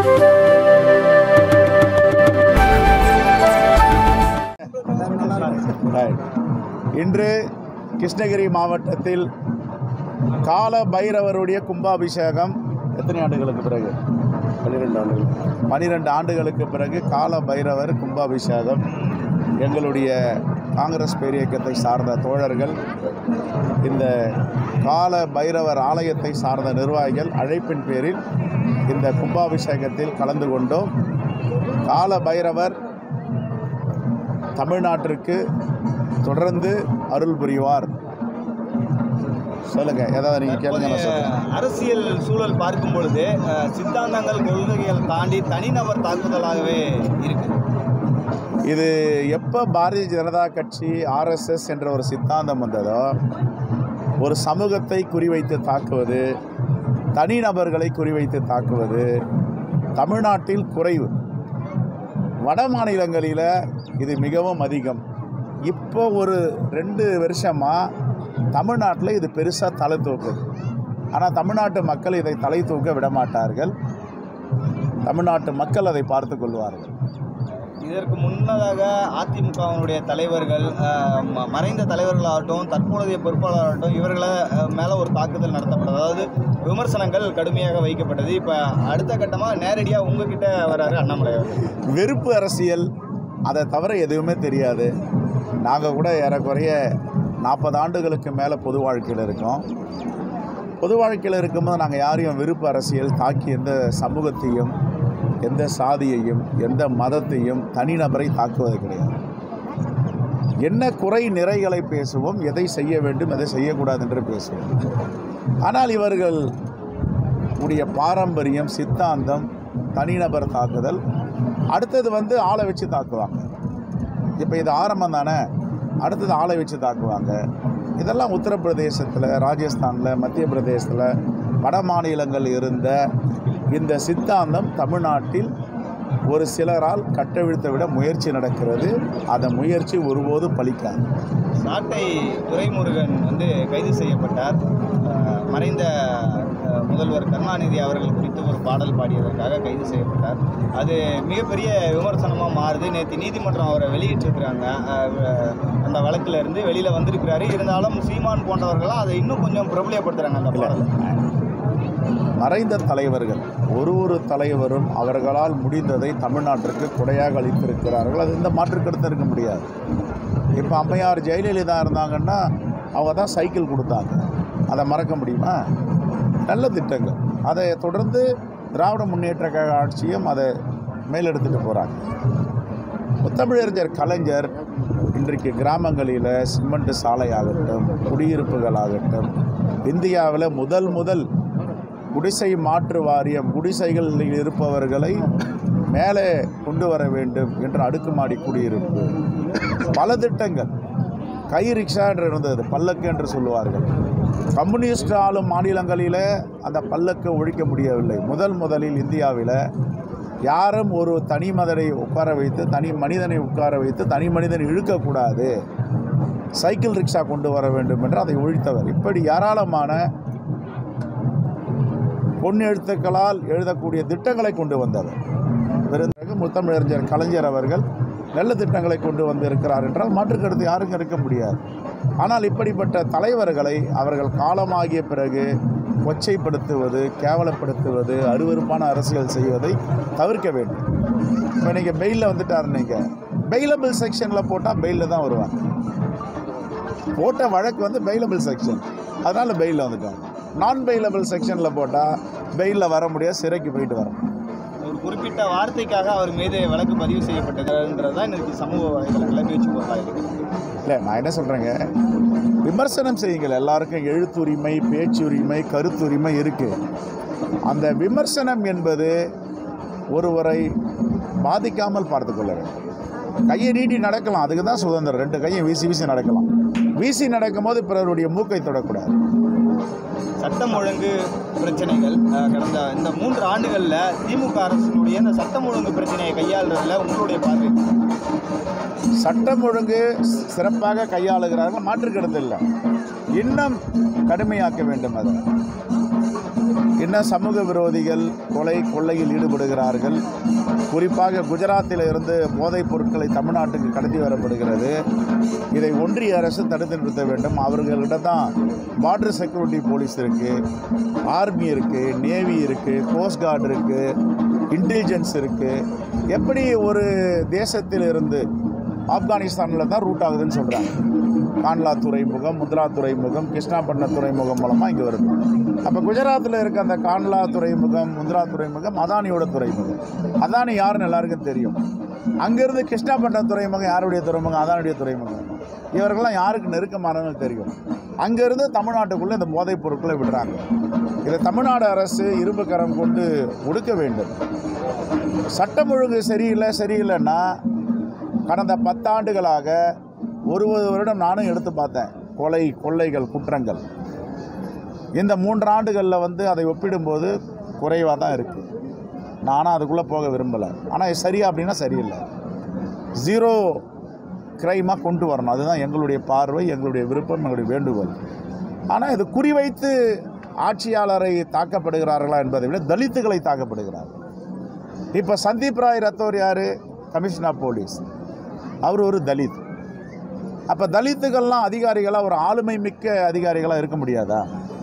Right. இன்று கிருஷ்ணகிரி மாவட்டத்தில் கால பைரவருடைய கும்பாபிஷேகம் எத்தனை ஆண்டுகளுக்கு பிறகு பன்னிரெண்டு ஆண்டுகள் பன்னிரெண்டு ஆண்டுகளுக்கு பிறகு கால பைரவர் கும்பாபிஷேகம் எங்களுடைய காங்கிரஸ் பேரியக்கத்தை சார்ந்த தோழர்கள் இந்த கால பைரவர் ஆலயத்தை சார்ந்த நிர்வாகிகள் அழைப்பின் பேரில் இந்த கும்பாபிஷேகத்தில் கலந்து கொண்டோம் கால பைரவர் தமிழ்நாட்டிற்கு தொடர்ந்து அருள் புரிவார் சொல்லுங்க ஏதாவது நீங்க கேளுங்க நான் சொல்றேன். தற்போதைய அரசியல் சூழல் பார்க்கும் பொழுது அஹ், சித்தாந்தங்கள் கொள்கைகள் தாண்டி தனிநபர் தாக்குதலாகவே இருக்கு இது எப்போ பாரதிய ஜனதா கட்சி ஆர்எஸ்எஸ் என்ற ஒரு சித்தாந்தம் வந்ததோ ஒரு சமூகத்தை குறிவைத்து தாக்குவது தனிநபர்களை குறிவைத்து தாக்குவது தமிழ்நாட்டில் குறைவு வட மாநிலங்களில் இது மிகவும் அதிகம் இப்போ ஒரு ரெண்டு வருஷமாக தமிழ்நாட்டில் இது பெருசாக தலை தூக்குது ஆனால் தமிழ்நாட்டு மக்கள் இதை தலை தூக்க விட மாட்டார்கள் தமிழ்நாட்டு மக்கள் அதை பார்த்து கொள்வார்கள் இதற்கு முன்னதாக அதிமுகவினுடைய தலைவர்கள் அஹ், ம- மறைந்த தலைவர்களாகட்டும் தற்போதைய பொறுப்பாளராகட்டும் இவர்களை அஹ், மேல ஒரு தாக்குதல் நடத்தப்பட்டது அதாவது விமர்சனங்கள் கடுமையாக வைக்கப்பட்டது இப்போ அடுத்த கட்டமாக நேரடியாக உங்ககிட்ட வராரு அண்ணாமலை அவர்கள். வெறுப்பு அரசியல் அதை தவிர எதுவுமே தெரியாது நாங்கள் கூட ஏறக்குறைய நாற்பது ஆண்டுகளுக்கு மேலே பொது வாழ்க்கையில் இருக்கோம் பொது வாழ்க்கையில் இருக்கும்போது நாங்கள் யாரையும் வெறுப்பு அரசியல் தாக்கி எந்த சமூகத்தையும் எந்த சாதியையும் எந்த மதத்தையும் தனிநபரை தாக்குவது கிடையாது என்ன குறை நிறைகளை பேசுவோம் எதை செய்ய வேண்டும் எதை செய்யக்கூடாது என்று பேசுவோம் ஆனால் இவர்கள் உடைய பாரம்பரியம் சித்தாந்தம் தனிநபர் தாக்குதல் அடுத்தது வந்து ஆளை வச்சு தாக்குவாங்க இப்போ இது ஆரம்பம் தானே அடுத்தது ஆளை வச்சு தாக்குவாங்க இதெல்லாம் உத்தரப்பிரதேசத்தில் ராஜஸ்தானில் மத்திய பிரதேசத்தில் வட மாநிலங்கள் இருந்த இந்த சித்தாந்தம் தமிழ்நாட்டில் ஒரு சிலரால் கட்டவிழ்த்து விட முயற்சி நடக்கிறது அந்த முயற்சி ஒருபோதும் பலிக்காது சாட்டை துரைமுருகன் வந்து கைது செய்யப்பட்டார் அஹ், மறைந்த அஹ், முதல்வர் கருணாநிதி அவர்கள் குறித்து ஒரு பாடல் பாடியதற்காக கைது செய்யப்பட்டார் அது மிகப்பெரிய விமர்சனமாக மாறுது நேற்று நீதிமன்றம் அவரை வெளியிட்டிருக்கிறாங்க அஹ், அந்த வழக்குல இருந்து வெளியில் வந்திருக்கிறாரு இருந்தாலும் சீமான் போன்றவர்கள்லாம் அதை இன்னும் கொஞ்சம் பிரபலியப்படுத்துகிறாங்க அந்த இல்லை பாடலை மறைந்த தலைவர்கள் ஒரு ஒரு தலைவரும் அவர்களால் முடிந்ததை தமிழ்நாட்டிற்கு கொடையாக அளித்திருக்கிறார்கள் அது எந்த மாற்று கருத்து இருக்க முடியாது இப்போ அம்மையார் ஜெயலலிதா இருந்தாங்கன்னா அவங்க தான் சைக்கிள் கொடுத்தாங்க அதை மறக்க முடியுமா நல்ல திட்டங்கள் அதை தொடர்ந்து திராவிட முன்னேற்ற கழக ஆட்சியும் அதை மேலெடுத்துட்டு போகிறாங்க முத்தமிழறிஞர் கலைஞர் இன்றைக்கு கிராமங்களில் சிமெண்ட் சாலை ஆகட்டும் குடியிருப்புகள் ஆகட்டும் இந்தியாவில் முதல் முதல் குடிசை மாற்று வாரியம் குடிசைகளில் இருப்பவர்களை மேலே கொண்டு வர வேண்டும் என்ற அடுக்குமாடி குடியிருப்பு பல திட்டங்கள் கை ரிக்ஷா என்று இருந்தது பல்லக்கு என்று சொல்லுவார்கள் கம்யூனிஸ்ட் ஆளும் மாநிலங்களில் அந்த பல்லக்கு ஒழிக்க முடியவில்லை முதல் முதலில் இந்தியாவில் யாரும் ஒரு தனி மதனை உட்கார வைத்து தனி மனிதனை உட்கார வைத்து தனி மனிதன் இழுக்கக்கூடாது சைக்கிள் ரிக்ஷா கொண்டு வர வேண்டும் என்று அதை ஒழித்தவர் இப்படி ஏராளமான பொன் எழுத்துக்களால் எழுதக்கூடிய திட்டங்களை கொண்டு வந்தவர் பிறகு முத்தமிழறிஞர் கலைஞர் அவர்கள் நல்ல திட்டங்களை கொண்டு வந்திருக்கிறார் என்றால் மாற்று கருத்து யாருக்கும் இருக்க முடியாது ஆனால் இப்படிப்பட்ட தலைவர்களை அவர்கள் காலமாகிய பிறகு கொச்சைப்படுத்துவது கேவலப்படுத்துவது அருவருப்பான அரசியல் செய்வதை தவிர்க்க வேண்டும் இப்போ நீங்கள் பெயிலில் வந்துட்டார் நீங்கள் பெயிலபிள் செக்ஷனில் போட்டால் பெயிலில் தான் வருவாங்க போட்ட வழக்கு வந்து பெயிலபிள் செக்ஷன் அதனால் பெயிலில் வந்துட்டாங்க நான் பெயிலபிள் செக்ஷனில் போட்டால் பெயிலில் வர முடியாது சிறைக்கு போயிட்டு வர முடியும் ஒரு குறிப்பிட்ட வார்த்தைக்காக அவர் மீது வழக்கு பதிவு செய்யப்பட்டதுன்றது தான் இன்னைக்கு சமூக வலைதளங்களில் பேச்சு பொருளாக இருக்குது இல்லை நான் என்ன சொல்கிறேங்க விமர்சனம் செய்யுங்கள் எல்லாருக்கும் எழுத்துரிமை பேச்சுரிமை கருத்துரிமை இருக்குது அந்த விமர்சனம் என்பது ஒருவரை பாதிக்காமல் பார்த்து கொள்ள வேண்டும் கையை நீட்டி நடக்கலாம் அதுக்கு தான் சுதந்திரம் ரெண்டு கையும் வீசி வீசி நடக்கலாம் வீசி நடக்கும்போது பிறருடைய மூக்கை தொடக்கூடாது சட்டம் ஒழுங்கு பிரச்சனைகள் அஹ், கடந்த இந்த மூன்று ஆண்டுகளில் திமுக அரசினுடைய இந்த சட்டம் ஒழுங்கு பிரச்சனையை கையாளுறதுல உங்களுடைய பார்வை சட்டம் ஒழுங்கு சிறப்பாக கையாளுகிறார்கள் மாற்று கருத்து இல்லை இன்னும் கடுமையாக்க வேண்டும் அதை இன்னும் சமூக விரோதிகள் கொலை கொள்ளையில் ஈடுபடுகிறார்கள் குறிப்பாக குஜராத்தில் இருந்து போதைப் பொருட்களை தமிழ்நாட்டுக்கு கடத்தி வரப்படுகிறது இதை ஒன்றிய அரசு தடுத்து நிறுத்த வேண்டும் அவர்களிடம் தான் பார்டர் செக்யூரிட்டி போலீஸ் இருக்குது ஆர்மி இருக்குது நேவி இருக்குது கோஸ்ட் கார்டு இருக்குது இன்டெலிஜென்ஸ் இருக்குது எப்படி ஒரு தேசத்தில் இருந்து ஆப்கானிஸ்தானில் தான் ரூட் ஆகுதுன்னு சொல்கிறாங்க கான்லா துறைமுகம் முத்ரா துறைமுகம் கிருஷ்ணாபட்டினம் துறைமுகம் மூலமாக இங்கே வருது அப்போ குஜராத்தில் இருக்க அந்த கான்லா துறைமுகம் முத்ரா துறைமுகம் அதானியோட துறைமுகம் அதானி யாருன்னு எல்லாருக்கும் தெரியும் அங்கேருந்து கிருஷ்ணாபட்டினம் துறைமுகம் யாருடைய துறைமுகம் அதானுடைய துறைமுகம் இவர்கள்லாம் யாருக்கு நெருக்கமானவங்க தெரியும் அங்கேருந்து தமிழ்நாட்டுக்குள்ளே இந்த போதைப் பொருட்களை விடுறாங்க இதை தமிழ்நாடு அரசு இரும்பு கரம் கொண்டு ஒடுக்க வேண்டும் சட்டம் ஒழுங்கு சரியில்லை சரியில்லைன்னா கடந்த பத்தாண்டுகளாக ஒரு ஒரு வருடம் நானும் எடுத்து பார்த்தேன் கொலை கொள்ளைகள் குற்றங்கள் இந்த மூன்று ஆண்டுகளில் வந்து அதை ஒப்பிடும்போது குறைவாக தான் இருக்குது நானும் அதுக்குள்ளே போக விரும்பலை ஆனால் இது சரியா அப்படின்னா சரியில்லை ஜீரோ கிரைமாக கொண்டு வரணும் அதுதான் எங்களுடைய பார்வை எங்களுடைய விருப்பம் எங்களுடைய வேண்டுகோள் ஆனால் இது குறிவைத்து ஆட்சியாளரை தாக்கப்படுகிறார்களா என்பதை விட தலித்துகளை தாக்கப்படுகிறார்கள் இப்போ சந்தீப் ராய் ரத்தோர் யார் கமிஷனர் ஆஃப் போலீஸ் அவர் ஒரு தலித் அப்போ தலித்துகள்லாம் அதிகாரிகளாக ஒரு ஆளுமை மிக்க அதிகாரிகளாக இருக்க முடியாதா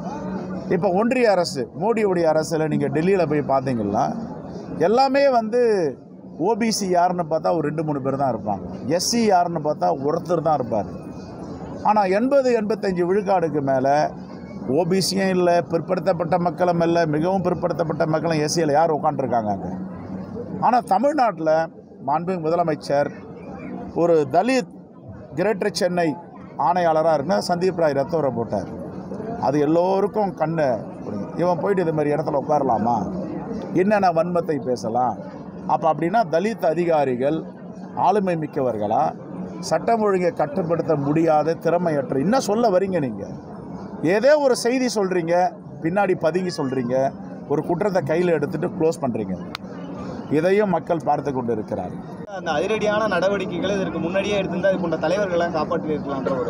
இப்போ ஒன்றிய அரசு மோடியுடைய அரசில் நீங்கள் டெல்லியில் போய் பார்த்தீங்கன்னா எல்லாமே வந்து ஓபிசி யாருன்னு பார்த்தா ஒரு ரெண்டு மூணு பேர் தான் இருப்பாங்க எஸ்சி யாருன்னு பார்த்தா ஒருத்தர் தான் இருப்பார் ஆனால் எண்பது எண்பத்தஞ்சு விழுக்காடுக்கு மேலே ஓபிசியும் இல்லை பிற்படுத்தப்பட்ட மக்களும் இல்லை மிகவும் பிற்படுத்தப்பட்ட மக்களும் எஸ்சியில் யார் உட்காந்துருக்காங்க அங்கே ஆனால் தமிழ்நாட்டில் மாண்புமிகு முதலமைச்சர் ஒரு தலித் கிரேட்டர் சென்னை ஆணையாளராக இருந்தால் சந்தீப் ராய் ரத்தோரை போட்டார் அது எல்லோருக்கும் கண்ணை கொடுங்க. இவன் போயிட்டு இது மாதிரி இடத்துல உட்காரலாமா என்னென்ன வன்மத்தை பேசலாம் அப்போ அப்படின்னா தலித் அதிகாரிகள் ஆளுமை மிக்கவர்களா சட்டம் ஒழுங்கை கட்டுப்படுத்த முடியாத திறமையற்ற என்ன சொல்ல வரீங்க நீங்கள் ஏதோ ஒரு செய்தி சொல்கிறீங்க பின்னாடி பதுங்கி சொல்கிறீங்க ஒரு குற்றத்தை கையில் எடுத்துகிட்டு க்ளோஸ் பண்ணுறீங்க இதையும் மக்கள் பார்த்து கொண்டு இருக்கிறார்கள் அந்த அதிரடியான நடவடிக்கைகளை இதற்கு முன்னாடியே எடுத்திருந்தா இது போன்ற தலைவர்கள்லாம் காப்பாற்றி இருக்கலான்ற ஒரு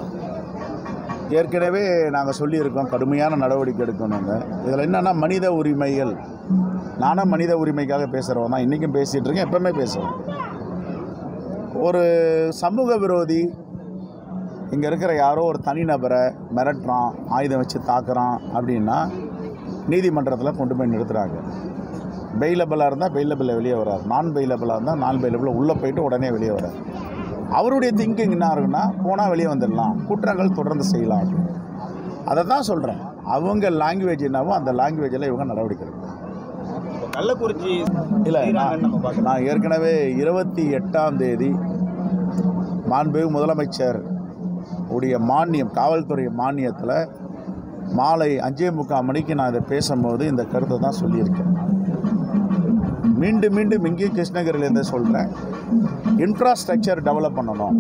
ஏற்கனவே நாங்கள் சொல்லியிருக்கோம் கடுமையான நடவடிக்கை எடுக்கணுங்க இதில் என்னென்னா மனித உரிமைகள் நானும் மனித உரிமைக்காக பேசுகிறவன் தான் இன்றைக்கும் பேசிகிட்டு இருக்கேன் எப்பவுமே பேசுவேன் ஒரு சமூக விரோதி இங்கே இருக்கிற யாரோ ஒரு தனிநபரை மிரட்டுறான் ஆயுதம் வச்சு தாக்குறான் அப்படின்னா நீதிமன்றத்தில் கொண்டு போய் நிறுத்துகிறாங்க பெயிலபிளாக இருந்தால் பெயிலபிளில் வெளியே வரார் நான் பெயிலபிளாக இருந்தால் நான் பெயிலபிளில் உள்ளே போயிட்டு உடனே வெளியே வரார் அவருடைய திங்கிங் என்ன இருக்குன்னா போனால் வெளியே வந்துடலாம் குற்றங்கள் தொடர்ந்து செய்யலாம் அப்படின்னு அதை தான் சொல்கிறேன் அவங்க லாங்குவேஜ் என்னவோ அந்த லாங்குவேஜில் இவங்க நடவடிக்கை எடுக்கணும் இப்போ கள்ளக்குறிச்சி இல்லை செய்றாங்கன்னு நம்ம பார்க்கலாம் நான் ஏற்கனவே இருபத்தி எட்டாம் தேதி மாண்புமிகு முதலமைச்சர் உடைய மானியம் காவல்துறை மானியத்தில் மாலை அஞ்சே முக்கால் மணிக்கு நான் இதை பேசும்போது இந்த கருத்தை தான் சொல்லியிருக்கேன் மீண்டும் மீண்டும் இங்கேயும் கிருஷ்ணகிரியிலேருந்து சொல்கிறேன் இன்ஃப்ராஸ்ட்ரக்சர் டெவலப் பண்ணணும்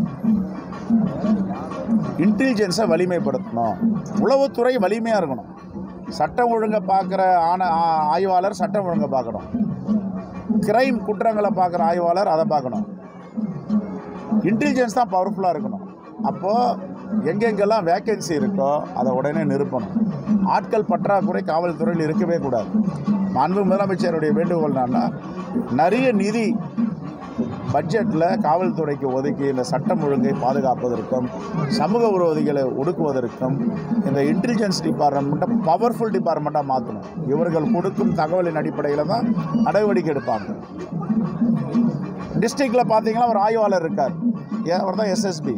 இன்டெலிஜென்ஸை வலிமைப்படுத்தணும் உளவுத்துறை வலிமையாக இருக்கணும் சட்டம் ஒழுங்கை பார்க்குற ஆன ஆ- ஆய்வாளர் சட்டம் ஒழுங்கை பார்க்கணும் கிரைம் குற்றங்களை பார்க்குற ஆய்வாளர் அதை பார்க்கணும் இன்டெலிஜென்ஸ் தான் பவர்ஃபுல்லாக இருக்கணும் அப்போது எங்கெங்கெல்லாம் வேக்கன்சி இருக்கோ அதை உடனே நிரப்பணும் ஆட்கள் பற்றாக்குறை காவல்துறையில் இருக்கவே கூடாது மாண்பு முதலமைச்சருடைய வேண்டுகோள் என்னன்னா நிறைய நிதி பட்ஜெட்டில் காவல்துறைக்கு ஒதுக்கி இந்த சட்டம் ஒழுங்கை பாதுகாப்பதற்கும் சமூக விரோதிகளை ஒடுக்குவதற்கும் இந்த இன்டெலிஜென்ஸ் டிபார்ட்மெண்ட்டை பவர்ஃபுல் டிபார்ட்மெண்ட்டாக மாற்றணும் இவர்கள் கொடுக்கும் தகவலின் அடிப்படையில் தான் நடவடிக்கை எடுப்பாங்க டிஸ்ட்ரிக்டில் பார்த்தீங்கன்னா ஒரு ஆய்வாளர் இருக்கார் ஏன் அவர் தான் எஸ்எஸ்பி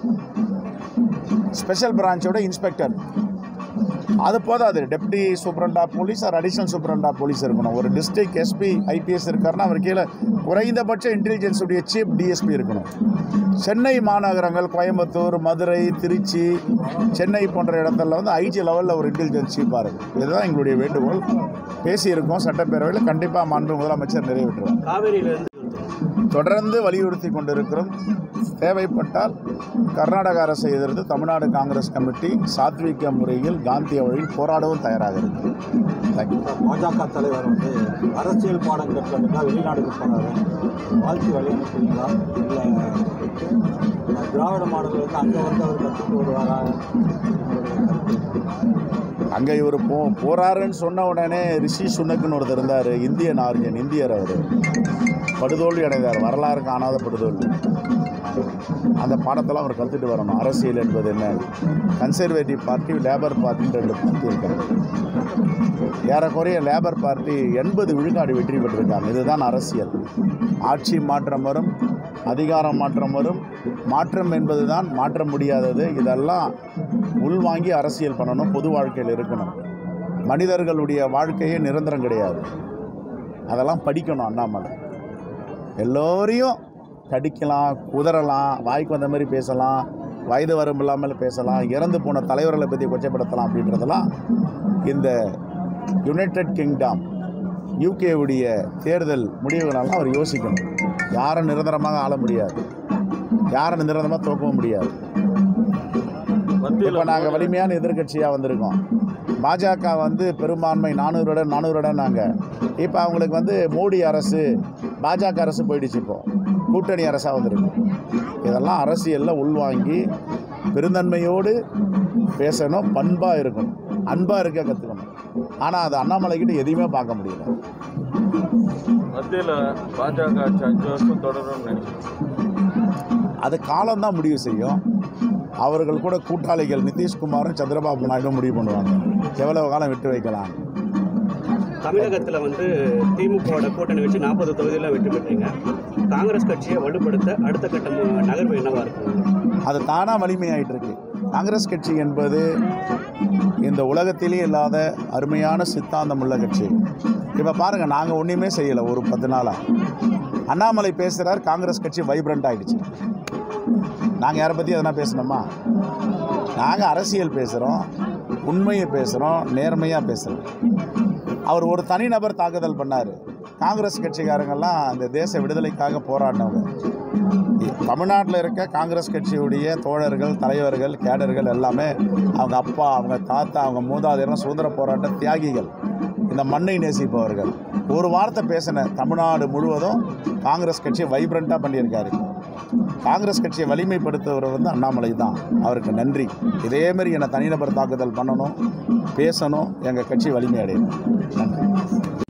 ஸ்பெஷல் பிரான்ச்சோட இன்ஸ்பெக்டர் அது போதாது deputy superintendent police or additional superintendent police இருக்கணும் ஒரு டிஸ்ட்ரிக்ட் எஸ்பி ஐபிஎஸ் இருக்காருன்னா அவர் கீழே குறைந்தபட்ச இன்டெலிஜென்ஸ் உடைய சீஃப் டிஎஸ்பி இருக்கணும் சென்னை மாநகரங்கள் கோயம்புத்தூர் மதுரை திருச்சி சென்னை போன்ற இடத்துல வந்து ஐஜி லெவலில் ஒரு இன்டெலிஜென்ஸ் சீஃபாக இருக்கும் இதுதான் எங்களுடைய வேண்டுகோள் பேசியிருக்கோம் சட்டப்பேரவையில் கண்டிப்பாக மாண்பு முதலமைச்சர் நிறைவேற்றுவார் காவேரியிலேருந்து தொடர்ந்து வலியுறுத்தி கொண்டிருக்கிறோம் தேவைப்பட்டால் கர்நாடக அரசை எதிர்த்து தமிழ்நாடு காங்கிரஸ் கமிட்டி சாத்விக முறையில் காந்திய வழியில் போராடவும் தயாராக இருக்கு தேங்க்யூ பாஜக தலைவர் வந்து அரசியல் பாடம் கற்றுறதுக்காக வெளிநாடுக்கு போனாரு வாழ்த்து வழி அனுப்புறீங்களா இல்லை திராவிட மாடல் வந்து அங்கே வந்து அவர் கற்றுட்டு வருவாரா அங்கே இவர் போ போறாருன்னு சொன்ன உடனே ரிஷி சுனக்குன்னு ஒருத்தர் இருந்தார் இந்தியன் ஆர்ஜன் இந்தியர் அவர் படுதோல்வி அடைந்தார் வரலாறு காணாத படுதோல்வி அந்த பாடத்தெல்லாம் அவர் கற்றுட்டு வரணும் அரசியல் என்பது என்ன கன்சர்வேட்டிவ் பார்ட்டி லேபர் பார்ட்டின்னு ரெண்டு பார்ட்டி இருக்காங்க ஏறக்குறைய லேபர் பார்ட்டி எண்பது விழுக்காடு வெற்றி பெற்றிருக்காங்க இதுதான் அரசியல் ஆட்சி மாற்றம் வரும் அதிகாரம் மாற்றம் வரும் மாற்றம் என்பது தான் மாற்ற முடியாதது இதெல்லாம் உள்வாங்கி அரசியல் பண்ணணும் பொது வாழ்க்கையில் இருக்கணும் மனிதர்களுடைய வாழ்க்கையே நிரந்தரம் கிடையாது அதெல்லாம் படிக்கணும் அண்ணாமலை எல்லோரையும் கடிக்கலாம் குதறலாம் வாய்க்கு வந்த மாதிரி பேசலாம் வயது வரம்பு இல்லாமல் பேசலாம் இறந்து போன தலைவர்களை பற்றி கொச்சப்படுத்தலாம் அப்படின்றதெல்லாம் இந்த யுனைடெட் கிங்டம் யூகேவுடைய தேர்தல் முடிவுகளெல்லாம் அவர் யோசிக்கணும் யாரை நிரந்தரமாக ஆள முடியாது யாரை நிரந்தரமாக தோக்கவும் முடியாது இப்போ நாங்கள் வலிமையான எதிர்க்கட்சியாக வந்திருக்கோம் பாஜக வந்து பெரும்பான்மை நானூறுடன் நானூறுடன் நாங்கள் இப்போ அவங்களுக்கு வந்து மோடி அரசு பாஜக அரசு போயிடுச்சு இப்போ கூட்டணி அரசாக வந்திருக்கு இதெல்லாம் அரசியலில் உள்வாங்கி பெருந்தன்மையோடு பேசணும் பண்பாக இருக்கணும் அன்பாக இருக்க கற்றுக்கணும் ஆனால் அது அண்ணாமலைக்கிட்ட எதையுமே பார்க்க முடியல மத்தியில் பாஜக ஆட்சி அஞ்சு வருஷம் தொடரும்னு நினைக்கிறேன் அது காலம்தான் முடிவு செய்யும் அவர்கள் கூட கூட்டாளிகள் நிதிஷ்குமாரும் சந்திரபாபு நாயுடும் முடிவு பண்ணுவாங்க எவ்வளவு காலம் விட்டு வைக்கலாம் தமிழகத்தில் வந்து திமுகவோட கூட்டணி வச்சு நாற்பது தொகுதியில் வெற்றி பெற்றீங்க காங்கிரஸ் கட்சியை வலுப்படுத்த அடுத்த கட்ட மு- நகர்வு என்னவா இருக்கும் அது தானாக வலிமையாயிட்டு இருக்கு காங்கிரஸ் கட்சி என்பது இந்த உலகத்திலே இல்லாத அருமையான சித்தாந்தம் உள்ள கட்சி இப்போ பாருங்கள் நாங்கள் ஒன்றுமே செய்யலை ஒரு பத்து நாளாக அண்ணாமலை பேசுகிறார் காங்கிரஸ் கட்சி வைப்ரண்ட் ஆகிடுச்சு நாங்கள் யாரை பற்றி எதனா பேசணுமா நாங்கள் அரசியல் பேசுகிறோம் உண்மையை பேசுகிறோம் நேர்மையாக பேசுகிறோம் அவர் ஒரு தனிநபர் தாக்குதல் பண்ணார் காங்கிரஸ் கட்சிக்காரங்கெல்லாம் அந்த தேச விடுதலைக்காக போராடினவங்க தமிழ்நாட்டில் இருக்க காங்கிரஸ் கட்சியுடைய தோழர்கள் தலைவர்கள் கேடர்கள் எல்லாமே அவங்க அப்பா அவங்க தாத்தா அவங்க மூதாதையரும் சுதந்திர போராட்ட தியாகிகள் இந்த மண்ணை நேசிப்பவர்கள் ஒரு வார்த்தை பேசின தமிழ்நாடு முழுவதும் காங்கிரஸ் கட்சி வைப்ரண்ட்டாக பண்ணியிருக்காரு காங்கிரஸ் கட்சியை வலிமைப்படுத்துவர் வந்து அண்ணாமலை தான் அவருக்கு நன்றி இதேமாரி என்னை தனிநபர் தாக்குதல் பண்ணணும் பேசணும் எங்கள் கட்சி வலிமை அடையணும் நன்றி